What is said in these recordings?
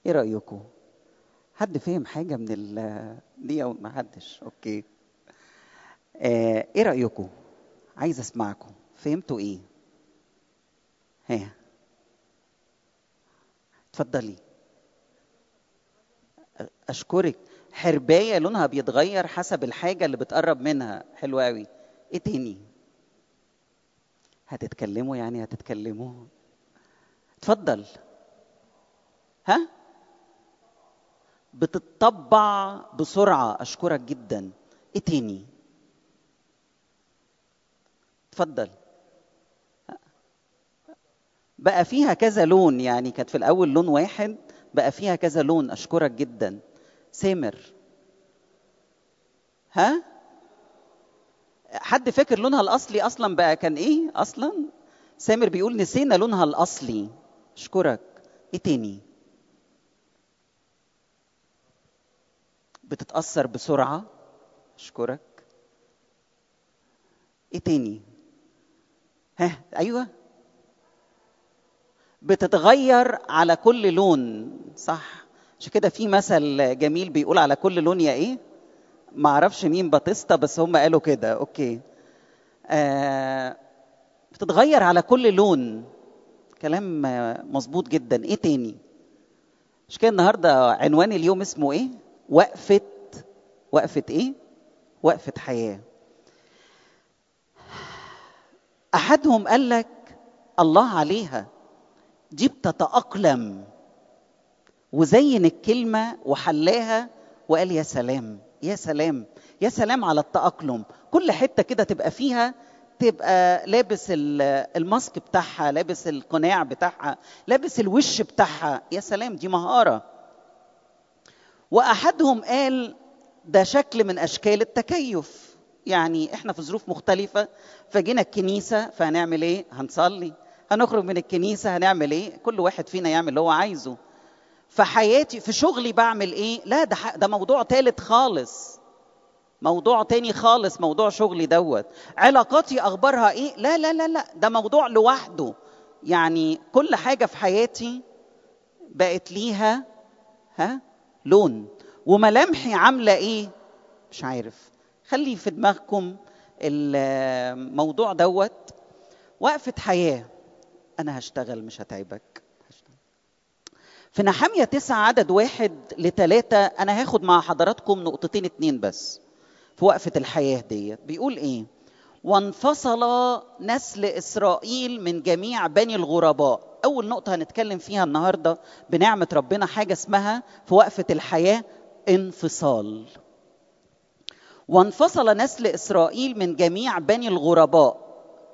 ايه رايكم حد فهم حاجه من ال دي او ما حدش اوكي آه، ايه رايكم عايز اسمعكم فهمتوا ايه ها اتفضلي اشكرك حربايه لونها بيتغير حسب الحاجه اللي بتقرب منها حلو قوي ايه تاني هتتكلموا يعني هتتكلموا اتفضل ها بتطبع بسرعه اشكرك جدا ايه تاني اتفضل بقى فيها كذا لون يعني كانت في الاول لون واحد بقى فيها كذا لون اشكرك جدا سامر ها حد فاكر لونها الاصلي اصلا بقى كان ايه اصلا سامر بيقول نسينا لونها الاصلي اشكرك ايه تاني بتتاثر بسرعه اشكرك ايه تاني ها ايوه بتتغير على كل لون صح عشان كده في مثل جميل بيقول على كل لون يا ايه ما اعرفش مين باتيستا بس هم قالوا كده اوكي آه بتتغير على كل لون كلام مظبوط جدا ايه تاني مش كده النهارده عنوان اليوم اسمه ايه وقفه وقفه ايه وقفه حياه احدهم قال لك الله عليها دي بتتاقلم وزين الكلمه وحلاها وقال يا سلام يا سلام يا سلام على التاقلم كل حته كده تبقى فيها تبقى لابس الماسك بتاعها لابس القناع بتاعها لابس الوش بتاعها يا سلام دي مهاره واحدهم قال ده شكل من اشكال التكيف يعني احنا في ظروف مختلفه فجينا الكنيسه فهنعمل ايه هنصلي هنخرج من الكنيسه هنعمل ايه كل واحد فينا يعمل اللي هو عايزه في حياتي في شغلي بعمل ايه لا ده ده موضوع ثالث خالص موضوع تاني خالص موضوع شغلي دوت علاقاتي اخبارها ايه لا لا لا لا ده موضوع لوحده يعني كل حاجه في حياتي بقت ليها ها لون وملامحي عامله ايه مش عارف خلي في دماغكم الموضوع دوت وقفه حياه انا هشتغل مش هتعبك هشتغل. في نحامية تسعة عدد واحد لتلاتة أنا هاخد مع حضراتكم نقطتين اتنين بس في وقفة الحياة ديت بيقول إيه وانفصل نسل إسرائيل من جميع بني الغرباء أول نقطة هنتكلم فيها النهاردة بنعمة ربنا حاجة اسمها في وقفة الحياة انفصال وانفصل نسل إسرائيل من جميع بني الغرباء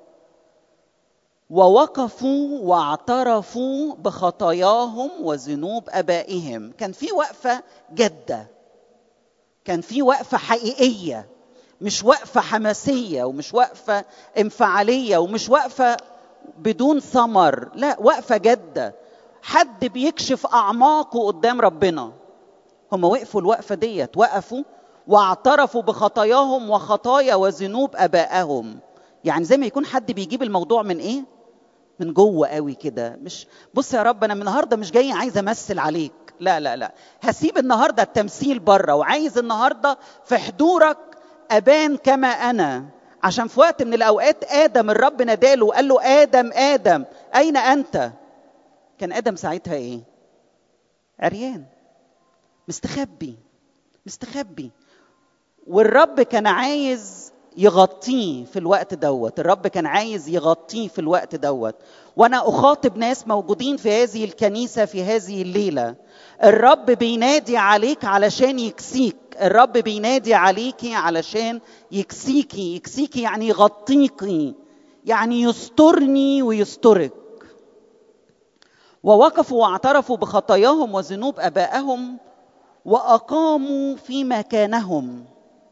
ووقفوا واعترفوا بخطاياهم وذنوب ابائهم كان في وقفه جاده كان في وقفه حقيقيه مش وقفه حماسيه ومش وقفه انفعاليه ومش وقفه بدون ثمر لا وقفه جاده حد بيكشف اعماقه قدام ربنا هم وقفوا الوقفه ديت وقفوا واعترفوا بخطاياهم وخطايا وذنوب ابائهم يعني زي ما يكون حد بيجيب الموضوع من ايه من جوه قوي كده مش بص يا رب انا من النهارده مش جاي عايز امثل عليك لا لا لا هسيب النهارده التمثيل بره وعايز النهارده في حضورك ابان كما انا عشان في وقت من الاوقات ادم الرب ناداله وقال له ادم ادم اين انت كان ادم ساعتها ايه عريان مستخبي مستخبي والرب كان عايز يغطيه في الوقت دوت الرب كان عايز يغطيه في الوقت دوت وانا اخاطب ناس موجودين في هذه الكنيسه في هذه الليله الرب بينادي عليك علشان يكسيك الرب بينادي عليكي علشان يكسيكي يكسيكي يعني يغطيكي يعني يسترني ويسترك ووقفوا واعترفوا بخطاياهم وذنوب ابائهم واقاموا في مكانهم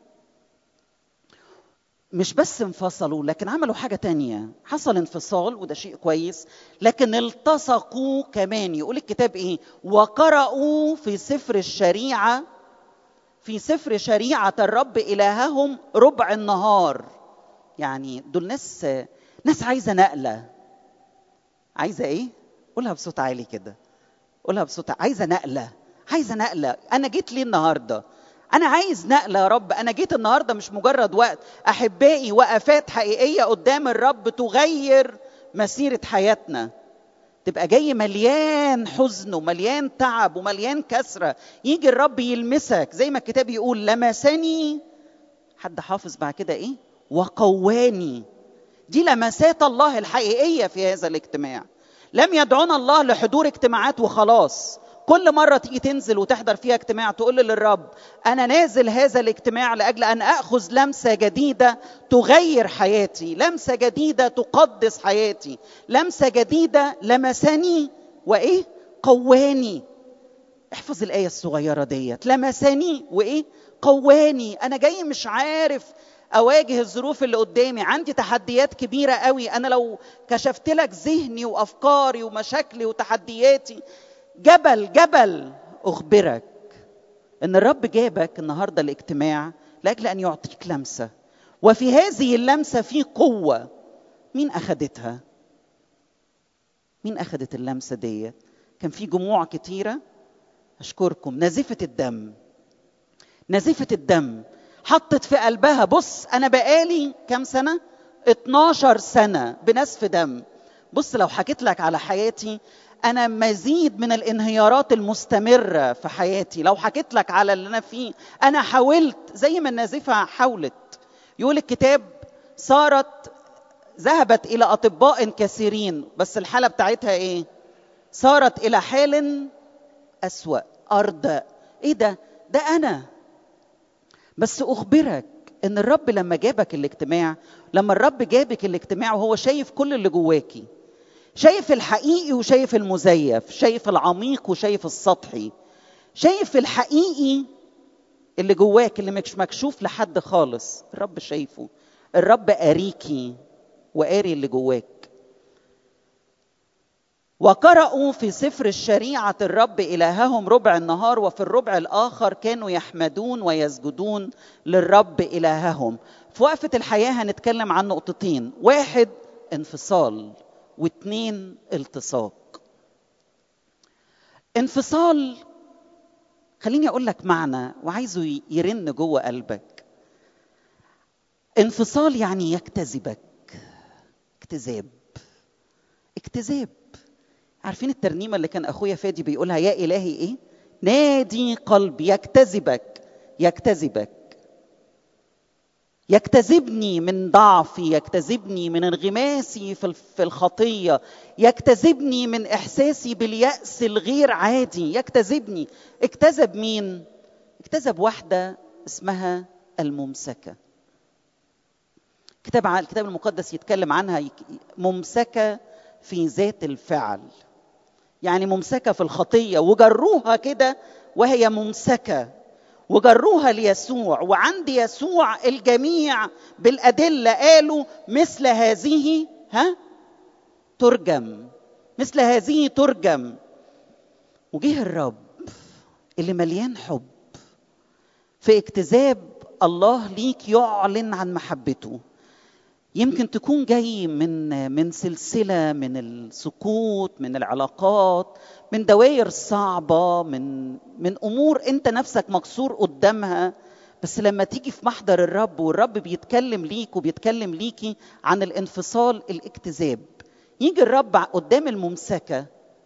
مش بس انفصلوا لكن عملوا حاجة تانية حصل انفصال وده شيء كويس لكن التصقوا كمان يقول الكتاب ايه وقرأوا في سفر الشريعة في سفر شريعة الرب إلههم ربع النهار يعني دول ناس ناس عايزة نقلة عايزة ايه قولها بصوت عالي كده قولها بصوت عايزه نقله عايزه نقله انا جيت ليه النهارده انا عايز نقله يا رب انا جيت النهارده مش مجرد وقت احبائي وقفات حقيقيه قدام الرب تغير مسيره حياتنا تبقى جاي مليان حزن ومليان تعب ومليان كسره يجي الرب يلمسك زي ما الكتاب يقول لمسني حد حافظ بعد كده ايه وقواني دي لمسات الله الحقيقيه في هذا الاجتماع لم يدعونا الله لحضور اجتماعات وخلاص كل مرة تيجي تنزل وتحضر فيها اجتماع تقول للرب أنا نازل هذا الاجتماع لأجل أن أخذ لمسة جديدة تغير حياتي لمسة جديدة تقدس حياتي لمسة جديدة لمسني وإيه قواني احفظ الآية الصغيرة ديت لمسني وإيه قواني أنا جاي مش عارف اواجه الظروف اللي قدامي عندي تحديات كبيره قوي انا لو كشفت لك ذهني وافكاري ومشاكلي وتحدياتي جبل جبل اخبرك ان الرب جابك النهارده الاجتماع لاجل ان يعطيك لمسه وفي هذه اللمسه في قوه مين اخذتها مين اخذت اللمسه ديت كان في جموع كتيره اشكركم نزفه الدم نزفه الدم حطت في قلبها بص انا بقالي كام سنه 12 سنه بنزف دم بص لو حكيت لك على حياتي انا مزيد من الانهيارات المستمره في حياتي لو حكيت لك على اللي انا فيه انا حاولت زي ما النازفه حاولت يقول الكتاب صارت ذهبت الى اطباء كثيرين بس الحاله بتاعتها ايه صارت الى حال اسوا ارض ايه ده ده انا بس اخبرك ان الرب لما جابك الاجتماع لما الرب جابك الاجتماع وهو شايف كل اللي جواكي شايف الحقيقي وشايف المزيف شايف العميق وشايف السطحي شايف الحقيقي اللي جواك اللي مش مكشوف لحد خالص الرب شايفه الرب قاريكي وقاري اللي جواك وقرأوا في سفر الشريعة الرب إلههم ربع النهار وفي الربع الآخر كانوا يحمدون ويسجدون للرب إلههم في وقفة الحياة هنتكلم عن نقطتين واحد انفصال واثنين التصاق انفصال خليني اقول لك معنى وعايزه يرن جوه قلبك انفصال يعني يجتذبك اكتذاب اكتذاب عارفين الترنيمة اللي كان أخويا فادي بيقولها يا إلهي إيه؟ نادي قلبي يجتذبك يجتذبك يجتذبني من ضعفي يجتذبني من انغماسي في الخطيه يجتذبني من احساسي بالياس الغير عادي يجتذبني اجتذب مين اجتذب واحده اسمها الممسكه كتاب الكتاب المقدس يتكلم عنها ممسكه في ذات الفعل يعني ممسكه في الخطيه وجروها كده وهي ممسكه وجروها ليسوع وعند يسوع الجميع بالأدلة قالوا مثل هذه ها ترجم مثل هذه ترجم وجه الرب اللي مليان حب في اكتذاب الله ليك يعلن عن محبته يمكن تكون جاي من من سلسله من السقوط من العلاقات من دوائر صعبه من من امور انت نفسك مكسور قدامها بس لما تيجي في محضر الرب والرب بيتكلم ليك وبيتكلم ليكي عن الانفصال الاكتذاب يجي الرب قدام الممسكه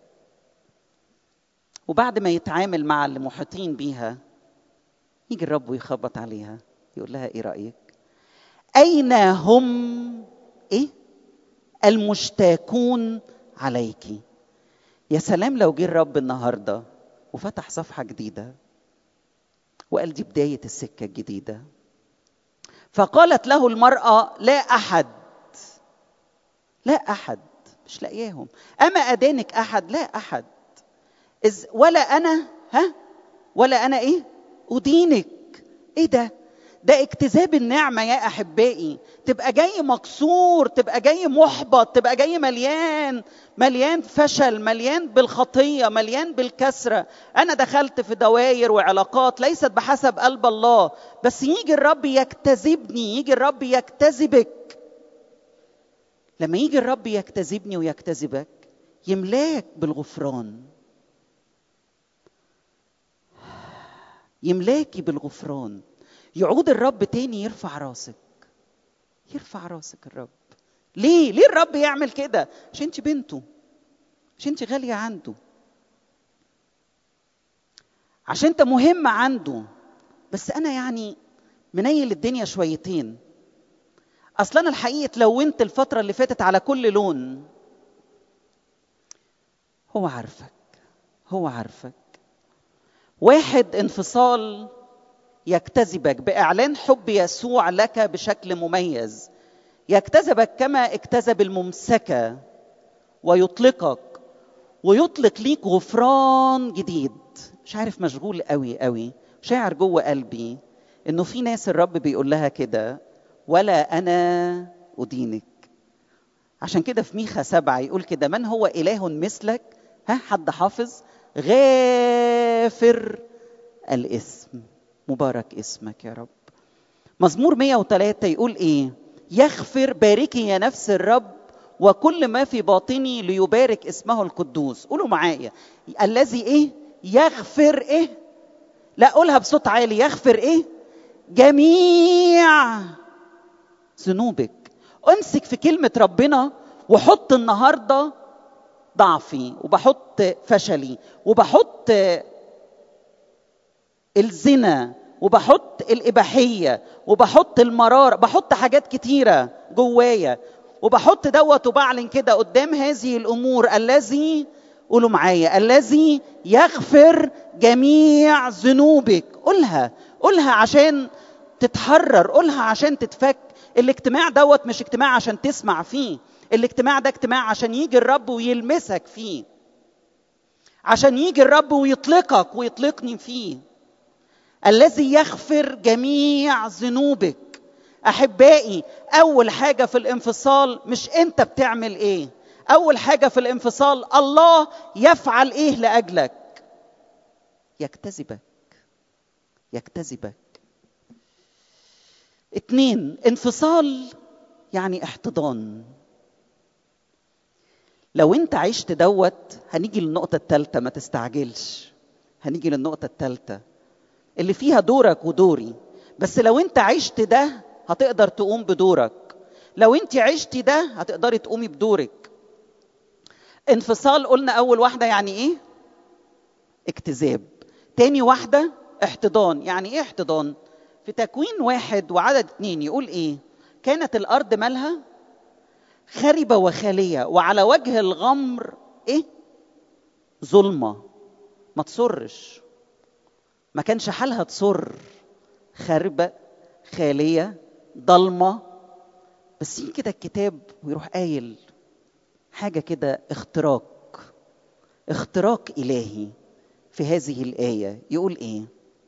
وبعد ما يتعامل مع اللي محيطين بيها يجي الرب ويخبط عليها يقول لها ايه رايك أين هم إيه؟ المشتاكون عليك يا سلام لو جه الرب النهاردة وفتح صفحة جديدة وقال دي بداية السكة الجديدة فقالت له المرأة لا أحد لا أحد مش لاقياهم أما أدانك أحد لا أحد إذ ولا أنا ها ولا أنا إيه أدينك إيه ده ده اكتذاب النعمة يا أحبائي تبقى جاي مكسور تبقى جاي محبط تبقى جاي مليان مليان فشل مليان بالخطية مليان بالكسرة أنا دخلت في دواير وعلاقات ليست بحسب قلب الله بس يجي الرب يجتذبني يجي الرب يجتذبك لما يجي الرب يجتذبني ويجتذبك يملاك بالغفران يملاكي بالغفران يعود الرب تاني يرفع راسك يرفع راسك الرب ليه ليه الرب يعمل كده عشان انت بنته عشان انت غاليه عنده عشان انت مهم عنده بس انا يعني منيل الدنيا شويتين اصلا انا الحقيقه لونت الفتره اللي فاتت على كل لون هو عارفك هو عارفك واحد انفصال يجتذبك باعلان حب يسوع لك بشكل مميز يجتذبك كما اجتذب الممسكه ويطلقك ويطلق ليك غفران جديد مش عارف مشغول قوي قوي شاعر جوه قلبي انه في ناس الرب بيقول لها كده ولا انا ادينك عشان كده في ميخا سبعة يقول كده من هو إله مثلك ها حد حافظ غافر الاسم مبارك اسمك يا رب مزمور 103 يقول ايه يغفر باركي يا نفس الرب وكل ما في باطني ليبارك اسمه القدوس قولوا معايا الذي ايه يغفر ايه لا قولها بصوت عالي يغفر ايه جميع ذنوبك امسك في كلمة ربنا وحط النهاردة ضعفي وبحط فشلي وبحط الزنا وبحط الإباحية وبحط المرارة بحط حاجات كتيرة جوايا وبحط دوت وبعلن كده قدام هذه الأمور الذي قولوا معايا الذي يغفر جميع ذنوبك قولها قولها عشان تتحرر قولها عشان تتفك الاجتماع دوت مش اجتماع عشان تسمع فيه الاجتماع ده اجتماع عشان يجي الرب ويلمسك فيه عشان يجي الرب ويطلقك ويطلقني فيه الذي يغفر جميع ذنوبك احبائي اول حاجه في الانفصال مش انت بتعمل ايه اول حاجه في الانفصال الله يفعل ايه لاجلك يجتذبك يجتذبك اتنين انفصال يعني احتضان لو انت عشت دوت هنيجي للنقطة الثالثة ما تستعجلش هنيجي للنقطة الثالثة اللي فيها دورك ودوري بس لو انت عشت ده هتقدر تقوم بدورك لو انت عشتي ده هتقدري تقومي بدورك انفصال قلنا اول واحدة يعني ايه اكتذاب تاني واحدة احتضان يعني ايه احتضان في تكوين واحد وعدد اتنين يقول ايه كانت الارض مالها خربة وخالية وعلى وجه الغمر ايه ظلمة ما تصرش ما كانش حالها تصر خربة خالية ضلمة بس يجي كده الكتاب ويروح قايل حاجة كده اختراق اختراق إلهي في هذه الآية يقول إيه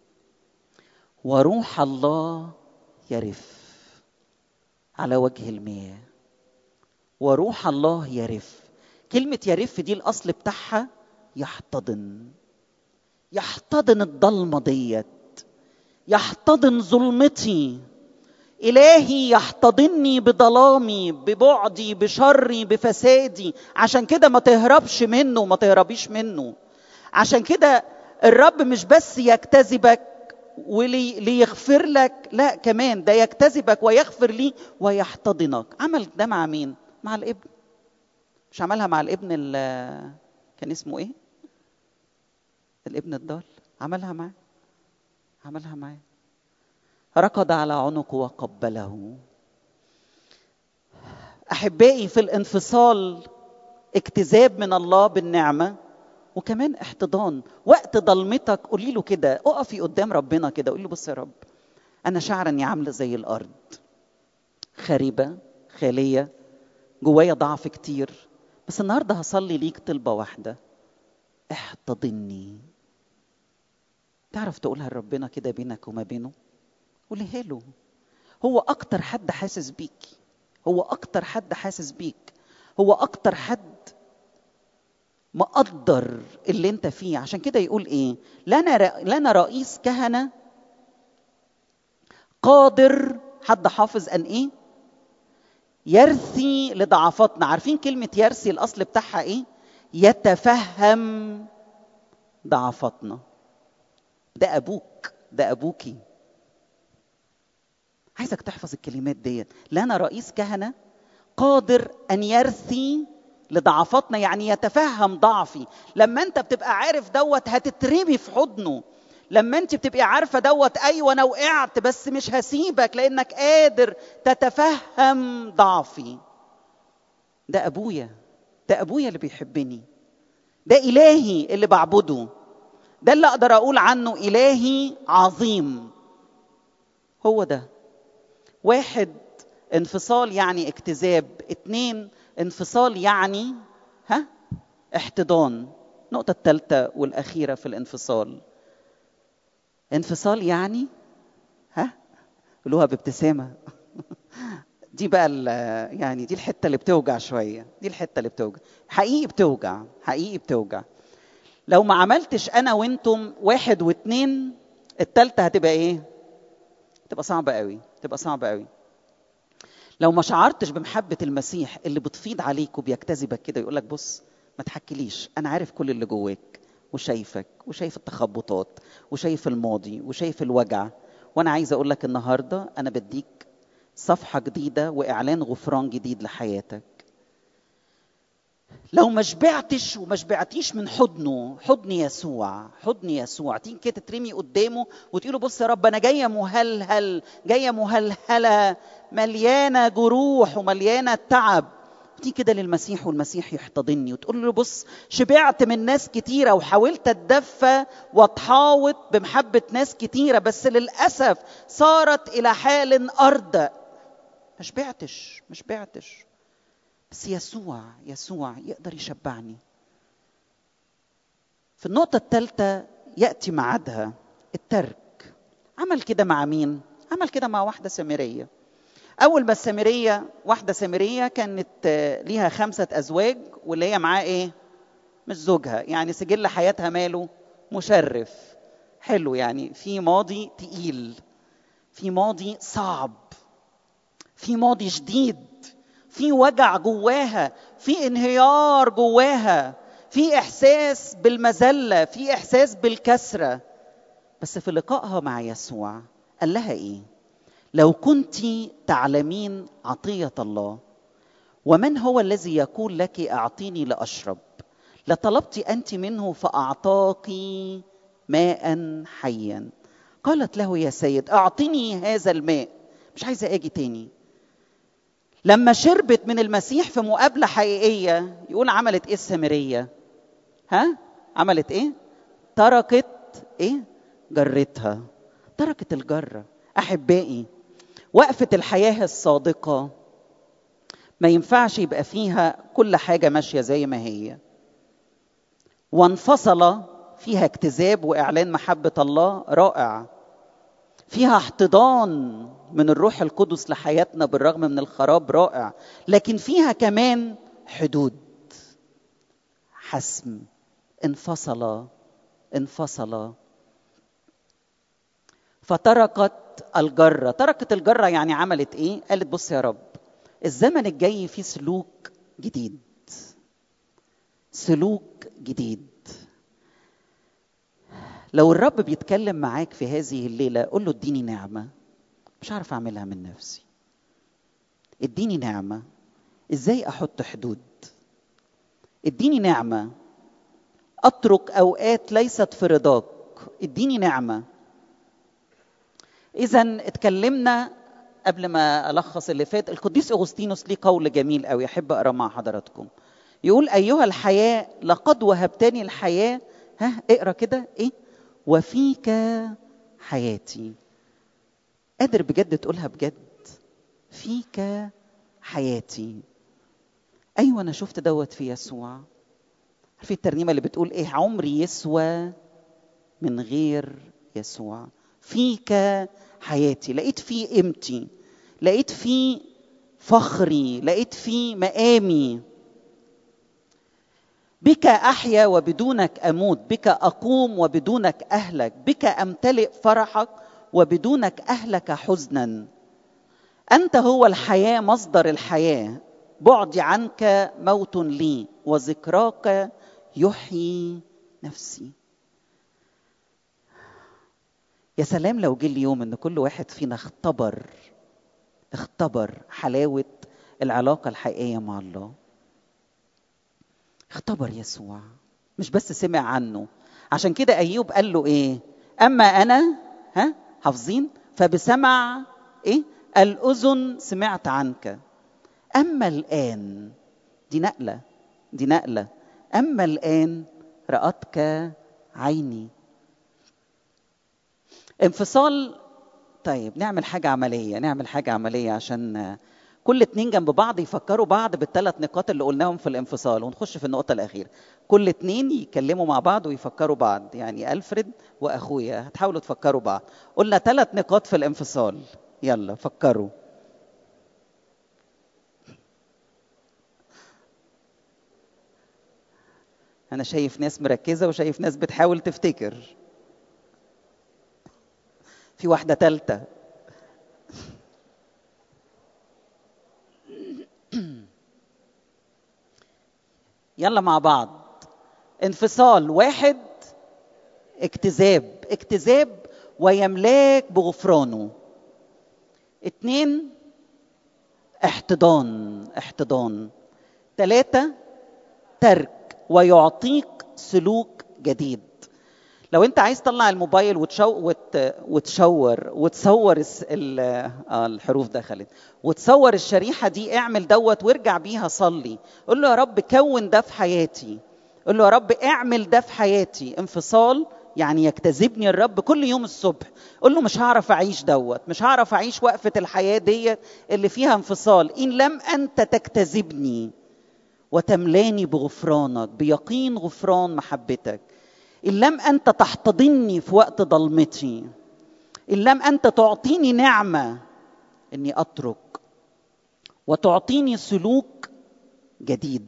وروح الله يرف على وجه المياه وروح الله يرف كلمة يرف دي الأصل بتاعها يحتضن يحتضن الضلمة ديت يحتضن ظلمتي إلهي يحتضني بظلامي ببعدي بشري بفسادي عشان كده ما تهربش منه ما تهربيش منه عشان كده الرب مش بس يجتذبك وليغفر لك لا كمان ده يجتذبك ويغفر لي ويحتضنك عمل ده مع مين مع الابن مش عملها مع الابن كان اسمه ايه الابن الضال عملها معاه عملها معاه ركض على عنقه وقبله احبائي في الانفصال اكتذاب من الله بالنعمه وكمان احتضان وقت ضلمتك قولي له كده اقفي قدام ربنا كده قولي له بص يا رب انا شعر اني عامله زي الارض خريبه خاليه جوايا ضعف كتير بس النهارده هصلي ليك طلبه واحده احتضني تعرف تقولها لربنا كده بينك وما بينه قوليها له هو اكتر حد حاسس بيك هو اكتر حد حاسس بيك هو اكتر حد مقدر اللي انت فيه عشان كده يقول ايه لنا لنا رئيس كهنه قادر حد حافظ ان ايه يرثي لضعفاتنا عارفين كلمه يرثي الاصل بتاعها ايه يتفهم ضعفاتنا ده ابوك ده ابوكي عايزك تحفظ الكلمات ديت لنا رئيس كهنه قادر ان يرثي لضعفاتنا يعني يتفهم ضعفي لما انت بتبقى عارف دوت هتترمي في حضنه لما انت بتبقي عارفه دوت ايوه انا وقعت بس مش هسيبك لانك قادر تتفهم ضعفي ده ابويا ده ابويا اللي بيحبني ده الهي اللي بعبده ده اللي اقدر اقول عنه الهي عظيم هو ده واحد انفصال يعني اكتذاب اتنين انفصال يعني ها احتضان النقطة الثالثة والأخيرة في الانفصال انفصال يعني ها قولوها بابتسامة دي بقى يعني دي الحتة اللي بتوجع شوية دي الحتة اللي بتوجع حقيقي بتوجع حقيقي بتوجع لو ما عملتش أنا وأنتم واحد واثنين التالتة هتبقى إيه؟ تبقى صعبة قوي تبقى صعبة قوي لو ما شعرتش بمحبة المسيح اللي بتفيض عليك وبيجتذبك كده يقول لك بص ما تحكيليش أنا عارف كل اللي جواك وشايفك وشايف التخبطات وشايف الماضي وشايف الوجع وأنا عايز أقول لك النهاردة أنا بديك صفحة جديدة وإعلان غفران جديد لحياتك لو ما شبعتش وما شبعتيش من حضنه حضن يسوع حضن يسوع تيجي كده ترمي قدامه وتقول له بص يا رب انا جايه مهلهل جايه مهلهله مليانه جروح ومليانه تعب تيجي كده للمسيح والمسيح يحتضني وتقول له بص شبعت من ناس كتيرة وحاولت اتدفى واتحاوط بمحبة ناس كتيرة بس للأسف صارت إلى حال أردأ ما شبعتش ما شبعتش بس يسوع يسوع يقدر يشبعني في النقطة الثالثة يأتي معادها الترك عمل كده مع مين؟ عمل كده مع واحدة سامرية أول ما السامرية واحدة سامرية كانت ليها خمسة أزواج واللي هي معاه إيه؟ مش زوجها يعني سجل حياتها ماله مشرف حلو يعني في ماضي تقيل في ماضي صعب في ماضي شديد في وجع جواها في انهيار جواها في احساس بالمذله في احساس بالكسره بس في لقائها مع يسوع قال لها ايه لو كنت تعلمين عطيه الله ومن هو الذي يقول لك اعطيني لاشرب لطلبت انت منه فاعطاك ماء حيا قالت له يا سيد اعطني هذا الماء مش عايزه اجي تاني لما شربت من المسيح في مقابله حقيقيه يقول عملت ايه السامريه ها عملت ايه تركت ايه جرتها تركت الجره احبائي وقفه الحياه الصادقه ما ينفعش يبقى فيها كل حاجه ماشيه زي ما هي وانفصل فيها اكتذاب واعلان محبه الله رائع فيها احتضان من الروح القدس لحياتنا بالرغم من الخراب رائع لكن فيها كمان حدود حسم انفصل انفصل فتركت الجره تركت الجره يعني عملت ايه قالت بص يا رب الزمن الجاي فيه سلوك جديد سلوك جديد لو الرب بيتكلم معاك في هذه الليله قول له اديني نعمه مش عارف اعملها من نفسي اديني نعمه ازاي احط حدود اديني نعمه اترك اوقات ليست في رضاك اديني نعمه اذا اتكلمنا قبل ما الخص اللي فات القديس اغسطينوس ليه قول جميل قوي احب اقرا مع حضراتكم يقول ايها الحياه لقد وهبتني الحياه ها اقرا كده ايه وفيك حياتي قادر بجد تقولها بجد فيك حياتي ايوه انا شفت دوت في يسوع عارفين الترنيمه اللي بتقول ايه عمري يسوى من غير يسوع فيك حياتي لقيت فيه قيمتي لقيت فيه فخري لقيت فيه مقامي بك احيا وبدونك اموت بك اقوم وبدونك اهلك بك امتلئ فرحك وبدونك اهلك حزنا انت هو الحياه مصدر الحياه بعدي عنك موت لي وذكراك يحيي نفسي يا سلام لو جه اليوم ان كل واحد فينا اختبر اختبر حلاوه العلاقه الحقيقيه مع الله اختبر يسوع مش بس سمع عنه عشان كده ايوب قال له ايه اما انا ها حافظين فبسمع ايه الاذن سمعت عنك اما الان دي نقله دي نقله اما الان راتك عيني انفصال طيب نعمل حاجه عمليه نعمل حاجه عمليه عشان كل اتنين جنب بعض يفكروا بعض بالثلاث نقاط اللي قلناهم في الانفصال ونخش في النقطة الأخيرة كل اتنين يتكلموا مع بعض ويفكروا بعض يعني ألفريد وأخويا هتحاولوا تفكروا بعض قلنا ثلاث نقاط في الانفصال يلا فكروا أنا شايف ناس مركزة وشايف ناس بتحاول تفتكر في واحدة تالتة يلا مع بعض انفصال واحد اكتذاب اكتذاب ويملاك بغفرانه اتنين احتضان احتضان ثلاثة ترك ويعطيك سلوك جديد لو انت عايز تطلع الموبايل وتشو وت... وتشور وتصور الس... ال... آه الحروف دخلت وتصور الشريحه دي اعمل دوت وارجع بيها صلي قول له يا رب كون ده في حياتي قول له يا رب اعمل ده في حياتي انفصال يعني يجتذبني الرب كل يوم الصبح قول له مش هعرف اعيش دوت مش هعرف اعيش وقفه الحياه ديت اللي فيها انفصال ان لم انت تجتذبني وتملاني بغفرانك بيقين غفران محبتك إن لم أنت تحتضني في وقت ضلمتي إن لم أنت تعطيني نعمة إني أترك وتعطيني سلوك جديد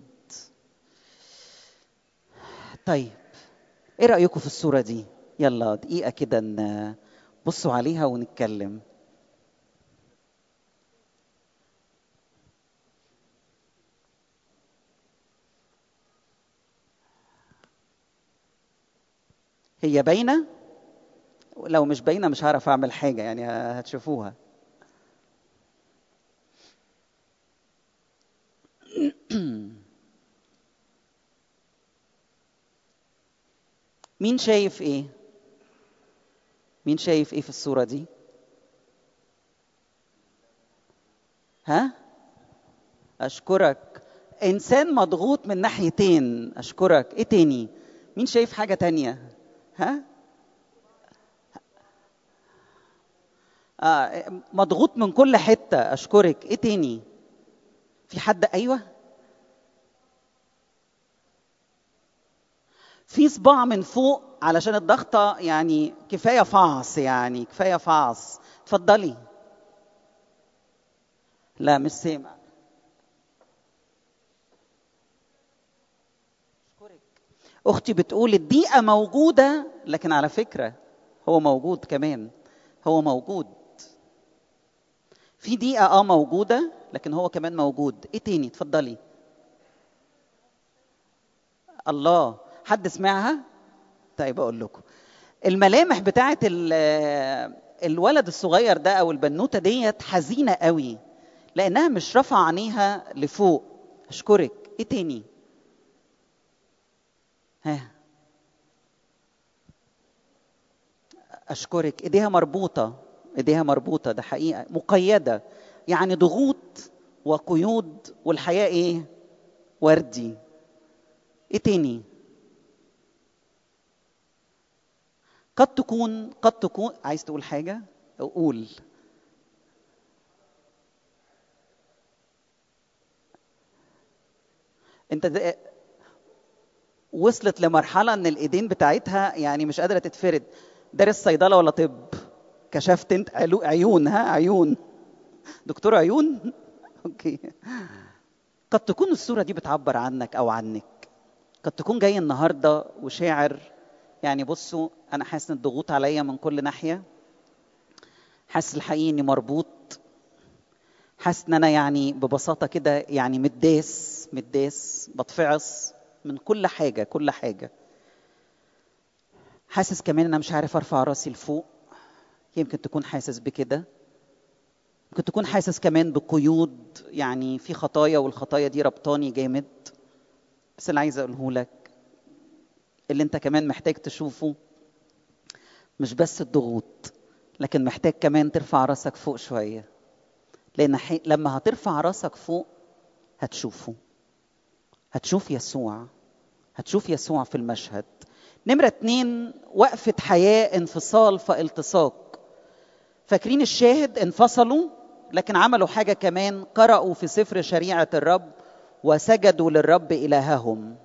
طيب إيه رأيكم في الصورة دي؟ يلا دقيقة كده بصوا عليها ونتكلم هي باينه لو مش باينه مش هعرف اعمل حاجه يعني هتشوفوها مين شايف ايه مين شايف ايه في الصوره دي ها اشكرك انسان مضغوط من ناحيتين اشكرك ايه تاني مين شايف حاجه تانيه ها آه مضغوط من كل حتة أشكرك إيه تاني في حد أيوة في صباع من فوق علشان الضغطة يعني كفاية فعص يعني كفاية فعص اتفضلي لا مش سامع اختي بتقول الضيقه موجوده لكن على فكره هو موجود كمان هو موجود في ضيقه اه موجوده لكن هو كمان موجود ايه تاني اتفضلي الله حد سمعها طيب اقول لكم الملامح بتاعت الولد الصغير ده او البنوته ديت حزينه قوي لانها مش رافعه عينيها لفوق اشكرك ايه تاني ها اشكرك ايديها مربوطه ايديها مربوطه ده حقيقه مقيده يعني ضغوط وقيود والحياه ايه وردي ايه تاني قد تكون قد تكون عايز تقول حاجه قول انت وصلت لمرحله ان الايدين بتاعتها يعني مش قادره تتفرد دارس صيدله ولا طب كشفت انت عيون ها عيون دكتور عيون اوكي قد تكون الصوره دي بتعبر عنك او عنك قد تكون جاي النهارده وشاعر يعني بصوا انا حاسس ان الضغوط عليا من كل ناحيه حاسس الحقيقي اني مربوط حاسس ان انا يعني ببساطه كده يعني متداس متداس بتفعص من كل حاجه كل حاجه حاسس كمان ان انا مش عارف ارفع راسي لفوق يمكن تكون حاسس بكده ممكن تكون حاسس كمان بقيود يعني في خطايا والخطايا دي ربطاني جامد بس اللي عايزه اقوله لك اللي انت كمان محتاج تشوفه مش بس الضغوط لكن محتاج كمان ترفع راسك فوق شويه لان حي... لما هترفع راسك فوق هتشوفه هتشوف يسوع هتشوف يسوع في المشهد نمرة اتنين وقفة حياة انفصال فالتصاق فاكرين الشاهد انفصلوا لكن عملوا حاجة كمان قرأوا في سفر شريعة الرب وسجدوا للرب إلههم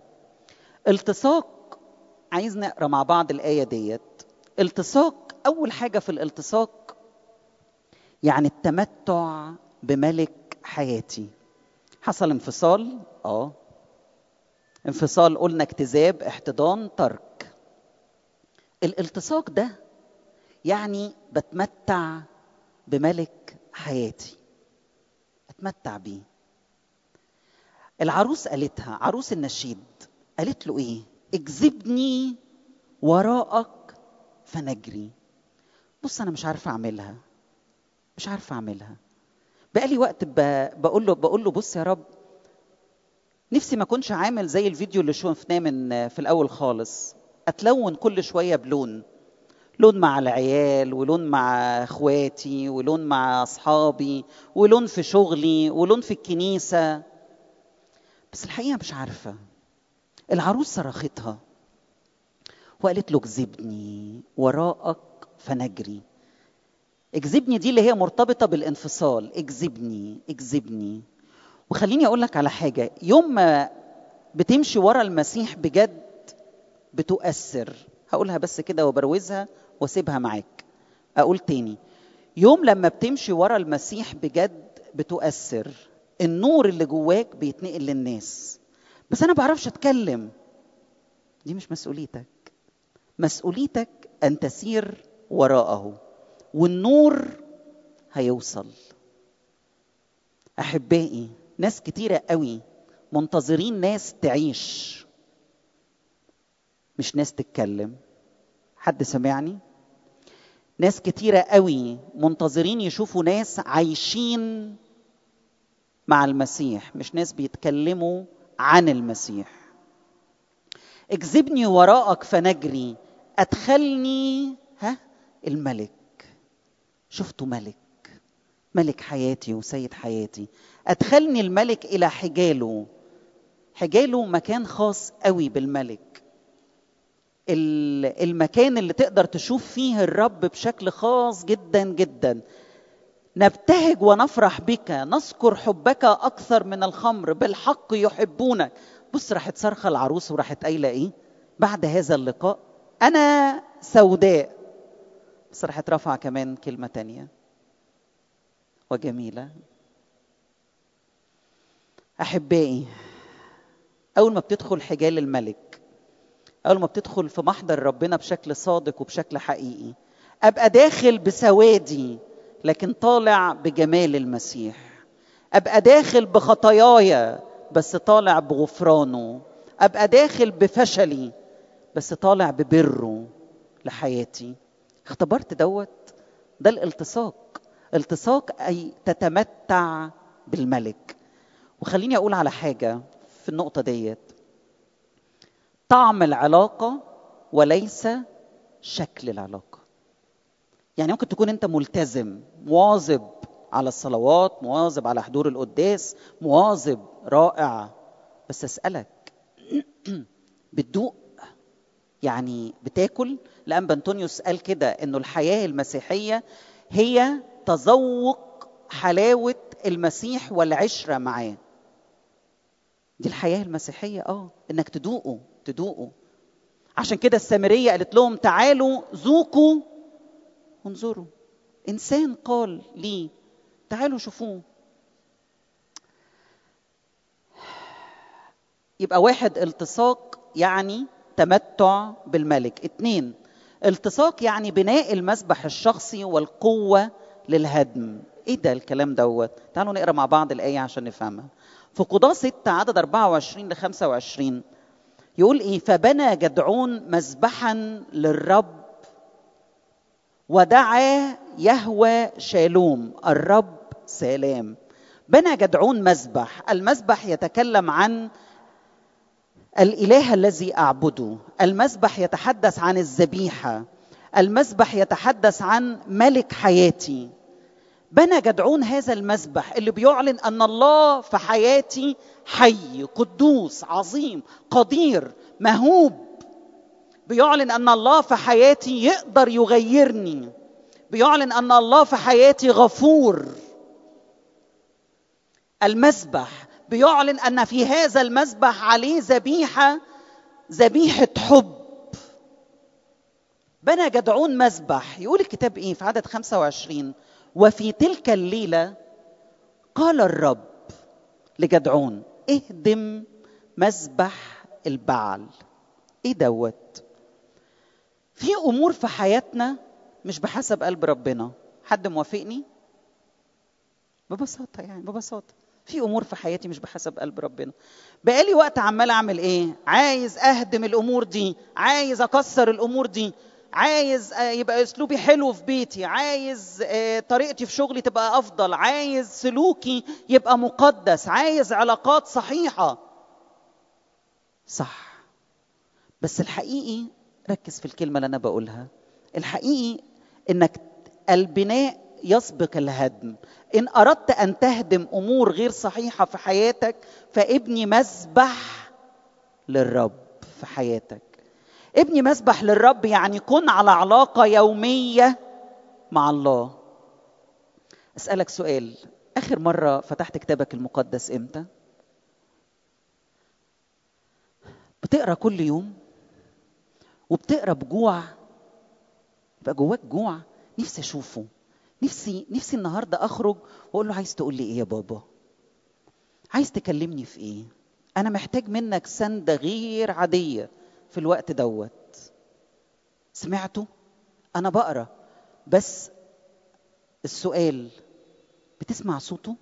التصاق عايز نقرا مع بعض الآية ديت التصاق أول حاجة في الالتصاق يعني التمتع بملك حياتي حصل انفصال اه انفصال قلنا اكتذاب احتضان ترك الالتصاق ده يعني بتمتع بملك حياتي اتمتع بيه العروس قالتها عروس النشيد قالت له ايه اجذبني وراءك فنجري بص انا مش عارفه اعملها مش عارفه اعملها بقالي وقت بقول له بقول له بص يا رب نفسي ما اكونش عامل زي الفيديو اللي شفناه من في الاول خالص اتلون كل شويه بلون لون مع العيال ولون مع اخواتي ولون مع اصحابي ولون في شغلي ولون في الكنيسه بس الحقيقه مش عارفه العروس صرختها وقالت له اكذبني وراءك فنجري اكذبني دي اللي هي مرتبطه بالانفصال اكذبني اكذبني وخليني اقول لك على حاجه يوم ما بتمشي ورا المسيح بجد بتؤثر هقولها بس كده وبروزها واسيبها معاك اقول تاني يوم لما بتمشي ورا المسيح بجد بتؤثر النور اللي جواك بيتنقل للناس بس انا بعرفش اتكلم دي مش مسؤوليتك مسؤوليتك ان تسير وراءه والنور هيوصل احبائي ناس كتيره قوي منتظرين ناس تعيش مش ناس تتكلم حد سمعني ناس كتيرة قوي منتظرين يشوفوا ناس عايشين مع المسيح مش ناس بيتكلموا عن المسيح اجذبني وراءك فنجري ادخلني ها الملك شفته ملك ملك حياتي وسيد حياتي ادخلني الملك الى حجاله حجاله مكان خاص قوي بالملك المكان اللي تقدر تشوف فيه الرب بشكل خاص جدا جدا نبتهج ونفرح بك نذكر حبك اكثر من الخمر بالحق يحبونك بص راحت صرخه العروس وراحت قايله ايه بعد هذا اللقاء انا سوداء بس راحت رافعه كمان كلمه تانية وجميله احبائي اول ما بتدخل حجال الملك اول ما بتدخل في محضر ربنا بشكل صادق وبشكل حقيقي ابقى داخل بسوادي لكن طالع بجمال المسيح ابقى داخل بخطاياي بس طالع بغفرانه ابقى داخل بفشلي بس طالع ببره لحياتي اختبرت دوت ده الالتصاق التصاق اي تتمتع بالملك وخليني اقول على حاجه في النقطه ديت طعم العلاقه وليس شكل العلاقه يعني ممكن تكون انت ملتزم مواظب على الصلوات مواظب على حضور القداس مواظب رائع بس اسالك بتدوق يعني بتاكل لان بنطونيوس قال كده انه الحياه المسيحيه هي تذوق حلاوه المسيح والعشره معاه دي الحياه المسيحيه اه انك تدوقه تدوقه عشان كده السامريه قالت لهم تعالوا ذوقوا انظروا انسان قال لي تعالوا شوفوه يبقى واحد التصاق يعني تمتع بالملك اتنين التصاق يعني بناء المسبح الشخصي والقوة للهدم ايه ده الكلام دوت تعالوا نقرا مع بعض الآية عشان نفهمها في قضاة 6 عدد 24 ل 25 يقول ايه فبنى جدعون مذبحا للرب ودعا يهوى شالوم الرب سلام بنى جدعون مذبح المذبح يتكلم عن الاله الذي اعبده المذبح يتحدث عن الذبيحه المذبح يتحدث عن ملك حياتي بنى جدعون هذا المذبح اللي بيعلن ان الله في حياتي حي قدوس عظيم قدير مهوب بيعلن ان الله في حياتي يقدر يغيرني بيعلن ان الله في حياتي غفور المذبح بيعلن ان في هذا المذبح عليه ذبيحه ذبيحه حب بنى جدعون مذبح يقول الكتاب ايه في عدد 25 وفي تلك الليله قال الرب لجدعون اهدم مذبح البعل ايه دوت في امور في حياتنا مش بحسب قلب ربنا حد موافقني ببساطه يعني ببساطه في امور في حياتي مش بحسب قلب ربنا بقالي وقت عمال اعمل ايه عايز اهدم الامور دي عايز اكسر الامور دي عايز يبقى اسلوبي حلو في بيتي عايز طريقتي في شغلي تبقى افضل عايز سلوكي يبقى مقدس عايز علاقات صحيحه صح بس الحقيقي ركز في الكلمه اللي انا بقولها الحقيقي انك البناء يسبق الهدم ان اردت ان تهدم امور غير صحيحه في حياتك فابني مذبح للرب في حياتك ابني مسبح للرب يعني كن على علاقة يومية مع الله أسألك سؤال آخر مرة فتحت كتابك المقدس إمتى؟ بتقرا كل يوم وبتقرا بجوع يبقى جواك جوع نفسي اشوفه نفسي نفسي النهارده اخرج واقول له عايز تقول لي ايه يا بابا عايز تكلمني في ايه انا محتاج منك سنده غير عاديه في الوقت دوت سمعته انا بقرا بس السؤال بتسمع صوته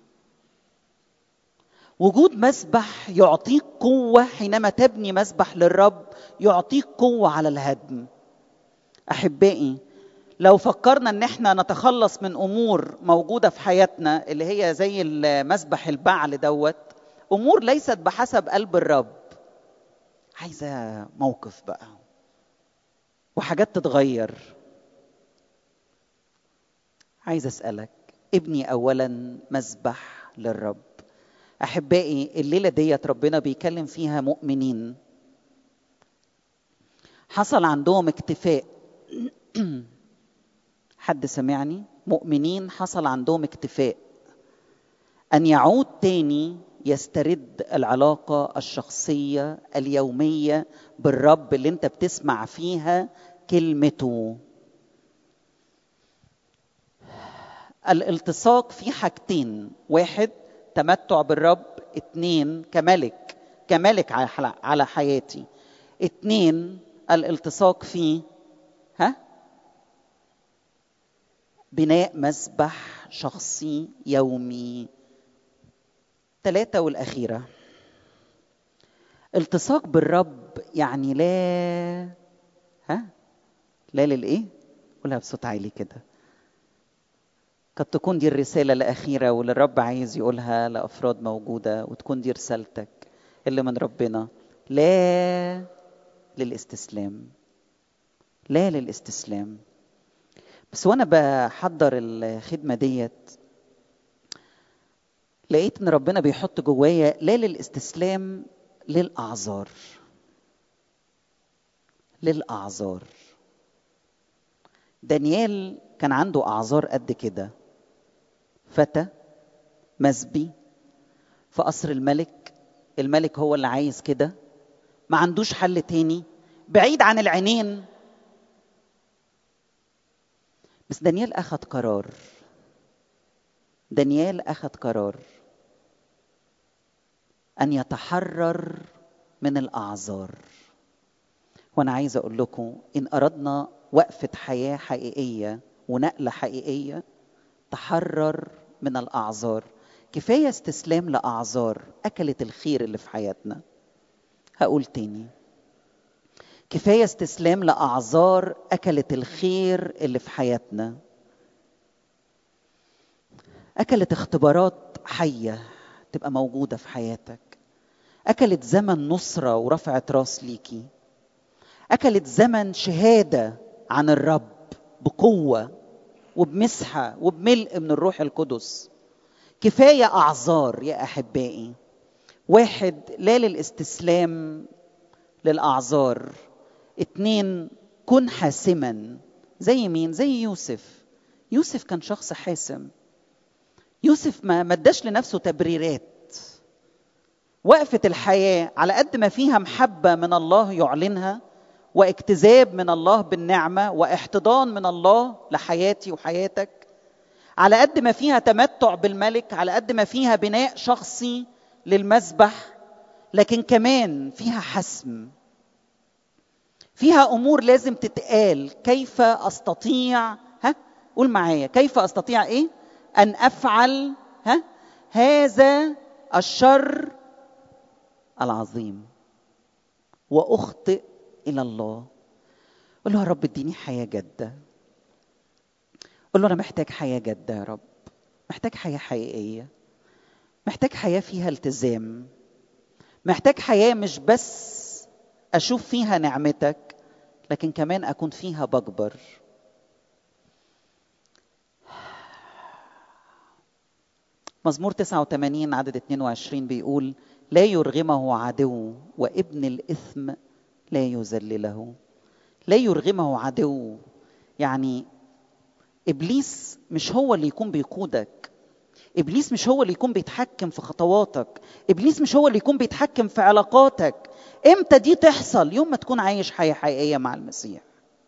وجود مسبح يعطيك قوة حينما تبني مسبح للرب يعطيك قوة على الهدم أحبائي لو فكرنا ان احنا نتخلص من امور موجودة في حياتنا اللي هي زي المسبح البعل دوت امور ليست بحسب قلب الرب عايزة موقف بقى وحاجات تتغير عايز أسألك ابني أولا مسبح للرب أحبائي الليلة ديت ربنا بيكلم فيها مؤمنين حصل عندهم اكتفاء حد سمعني مؤمنين حصل عندهم اكتفاء أن يعود تاني يسترد العلاقه الشخصيه اليوميه بالرب اللي انت بتسمع فيها كلمته الالتصاق في حاجتين واحد تمتع بالرب اتنين كملك كملك على حياتي اتنين الالتصاق في ها بناء مسبح شخصي يومي ثلاثة والأخيرة التصاق بالرب يعني لا ها لا للإيه؟ قولها بصوت عالي كده قد تكون دي الرسالة الأخيرة واللي الرب عايز يقولها لأفراد موجودة وتكون دي رسالتك اللي من ربنا لا للاستسلام لا للاستسلام بس وانا بحضر الخدمه ديت لقيت ان ربنا بيحط جوايا لا للاستسلام للاعذار للاعذار دانيال كان عنده اعذار قد كده فتى مسبي في قصر الملك الملك هو اللي عايز كده ما عندوش حل تاني بعيد عن العينين بس دانيال اخذ قرار دانيال اخذ قرار ان يتحرر من الاعذار وانا عايز اقول لكم ان اردنا وقفه حياه حقيقيه ونقله حقيقيه تحرر من الاعذار كفايه استسلام لاعذار اكلت الخير اللي في حياتنا هقول تاني كفايه استسلام لاعذار اكلت الخير اللي في حياتنا اكلت اختبارات حيه تبقى موجوده في حياتك اكلت زمن نصره ورفعت راس ليكي اكلت زمن شهاده عن الرب بقوه وبمسحه وبملء من الروح القدس كفايه اعذار يا احبائي واحد لا للاستسلام للاعذار اتنين كن حاسما زي مين زي يوسف يوسف كان شخص حاسم يوسف ما مداش لنفسه تبريرات وقفة الحياة على قد ما فيها محبة من الله يعلنها واجتذاب من الله بالنعمة واحتضان من الله لحياتي وحياتك على قد ما فيها تمتع بالملك على قد ما فيها بناء شخصي للمسبح لكن كمان فيها حسم فيها امور لازم تتقال كيف استطيع ها قول معايا كيف استطيع ايه ان افعل ها هذا الشر العظيم واخطئ الى الله قول له يا رب اديني حياه جاده قول له انا محتاج حياه جاده يا رب محتاج حياه حقيقيه محتاج حياه فيها التزام محتاج حياه مش بس اشوف فيها نعمتك لكن كمان اكون فيها بكبر مزمور 89 عدد 22 بيقول لا يرغمه عدو وابن الاثم لا يذلله لا يرغمه عدو يعني ابليس مش هو اللي يكون بيقودك ابليس مش هو اللي يكون بيتحكم في خطواتك ابليس مش هو اللي يكون بيتحكم في علاقاتك امتى دي تحصل يوم ما تكون عايش حياه حقيقيه مع المسيح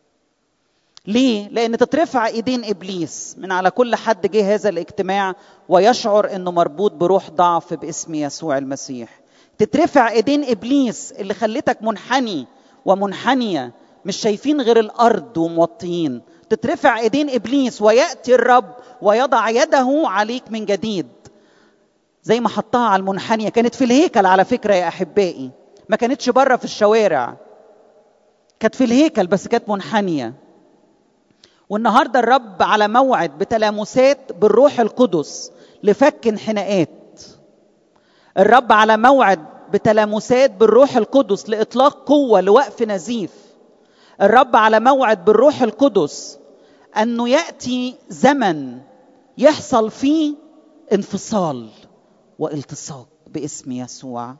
ليه؟ لأن تترفع إيدين إبليس من على كل حد جه هذا الاجتماع ويشعر إنه مربوط بروح ضعف باسم يسوع المسيح. تترفع إيدين إبليس اللي خلتك منحني ومنحنية مش شايفين غير الأرض وموطيين. تترفع إيدين إبليس ويأتي الرب ويضع يده عليك من جديد. زي ما حطها على المنحنية كانت في الهيكل على فكرة يا أحبائي. ما كانتش بره في الشوارع. كانت في الهيكل بس كانت منحنيه والنهارده الرب على موعد بتلامسات بالروح القدس لفك انحناءات الرب على موعد بتلامسات بالروح القدس لاطلاق قوه لوقف نزيف الرب على موعد بالروح القدس انه ياتي زمن يحصل فيه انفصال والتصاق باسم يسوع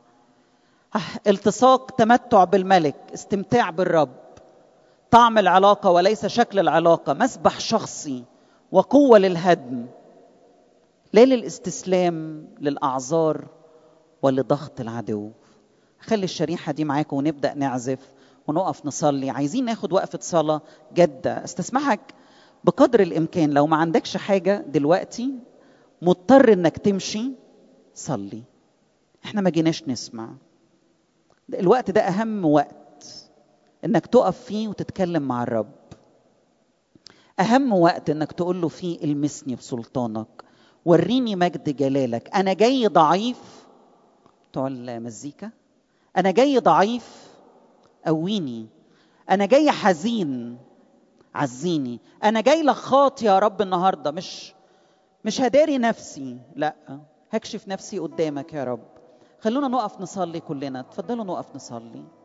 التصاق تمتع بالملك استمتاع بالرب طعم العلاقه وليس شكل العلاقه مسبح شخصي وقوه للهدم لا للاستسلام للاعذار ولضغط العدو خلي الشريحه دي معاكم ونبدا نعزف ونقف نصلي عايزين ناخد وقفه صلاه جاده استسمحك بقدر الامكان لو ما عندكش حاجه دلوقتي مضطر انك تمشي صلي احنا ما جيناش نسمع الوقت ده اهم وقت انك تقف فيه وتتكلم مع الرب اهم وقت انك تقول له فيه المسني بسلطانك وريني مجد جلالك انا جاي ضعيف بتوع المزيكا انا جاي ضعيف قويني انا جاي حزين عزيني انا جاي لك خاطي يا رب النهارده مش مش هداري نفسي لا هكشف نفسي قدامك يا رب خلونا نقف نصلي كلنا تفضلوا نقف نصلي